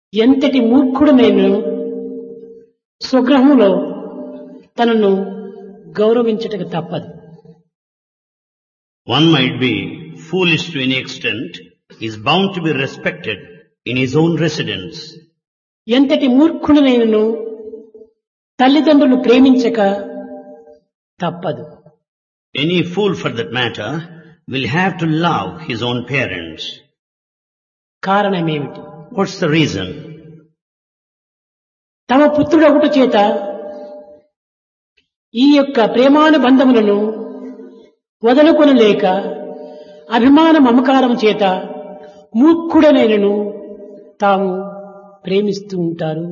ఎంతటి మూర్ఖుడు నేను స్వగృహములో తనను గౌరవించటకు తప్పదు One might be foolish to any extent, is bound to be respected in his own residence. ఎంతటి మూర్ఖుడు నేను తల్లిదండ్రులు ప్రేమించక తప్పదు Any fool for that matter will have to love his own parents. కారణమేమిటి What's the reason? తమ పుత్రుడొకటి చేత ఈ యొక్క ప్రేమానుబంధములను వదులుకొనలేక అభిమాన మమకారం చేత మూర్ఖుడనైనను తాము ప్రేమిస్తూ ఉంటారు